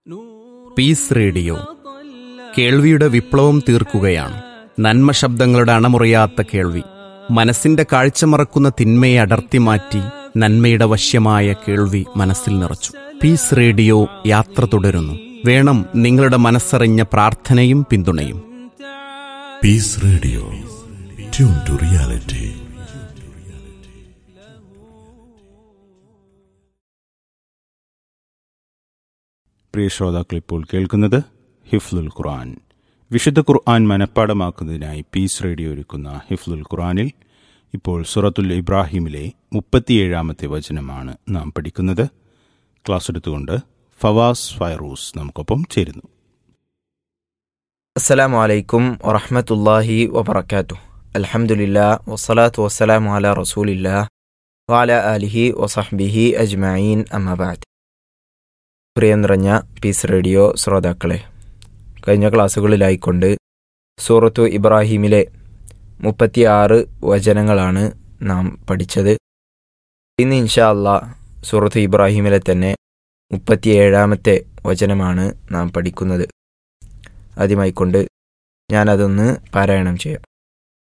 piece radio കേൾവിയുടെ വിപ്ലവം തീർക്കുകയാണ് നന്മ ശബ്ദങ്ങളുടെ അണമുറിയാത്ത കേൾവി മനസ്സിന്റെ കാഴ്ച മറക്കുന്ന തിന്മയെ അടർത്തി മാറ്റി നന്മയുടെ വശ്യമായ കേൾവി മനസ്സിൽ നിറച്ചു പീസ് റേഡിയോ യാത്ര തുടരുന്നു വേണം നിങ്ങളുടെ മനസ്സറിഞ്ഞ പ്രാർത്ഥനയും പിന്തുണയും peace radio tune to reality പ്രിയ ശ്രോതാക്കൾ ഇപ്പോൾ കേൾക്കുന്നത് ഹിഫ്ലുൽ ഖുർആൻ വിശുദ്ധ ഖുർആൻ മനഃപ്പാടമാക്കുന്നതിനായി പീസ് റേഡിയോ ഒരുക്കുന്ന ഹിഫ്ലുൽ ഖുർആനിൽ ഇപ്പോൾ സുറത്തുൽ ഇബ്രാഹിമിലെ മുപ്പത്തിയേഴാമത്തെ വചനമാണ് നാം പഠിക്കുന്നത് ക്ലാസ് എടുത്തുകൊണ്ട് ഫവാസ് ഫൈറൂസ് നമുക്കൊപ്പം ചേരുന്നു അസ്സലാമു അലൈക്കും വറഹ്മത്തുള്ളാഹി വബറകാതുഹു അൽഹംദുലില്ലാ വസ്സലാത്തു വസ്സലാമു അലാ റസൂലില്ലാ വഅല ആലിഹി വസഹ്ബിഹി അജ്മഈൻ അമ്മാ ബഅദ് പ്രിയം നിറഞ്ഞ പീസ് റേഡിയോ ശ്രോതാക്കളെ കഴിഞ്ഞ ക്ലാസ്സുകളിലായിക്കൊണ്ട് സൂറത്തു ഇബ്രാഹിമിലെ മുപ്പത്തിയാറ് വചനങ്ങളാണ് നാം പഠിച്ചത് ഇന്ന് ഇൻഷാ അല്ലാ സൂറത്തു ഇബ്രാഹിമിലെ തന്നെ മുപ്പത്തിയേഴാമത്തെ വചനമാണ് നാം പഠിക്കുന്നത് ആദ്യമായിക്കൊണ്ട് ഞാനതൊന്ന് പാരായണം ചെയ്യാം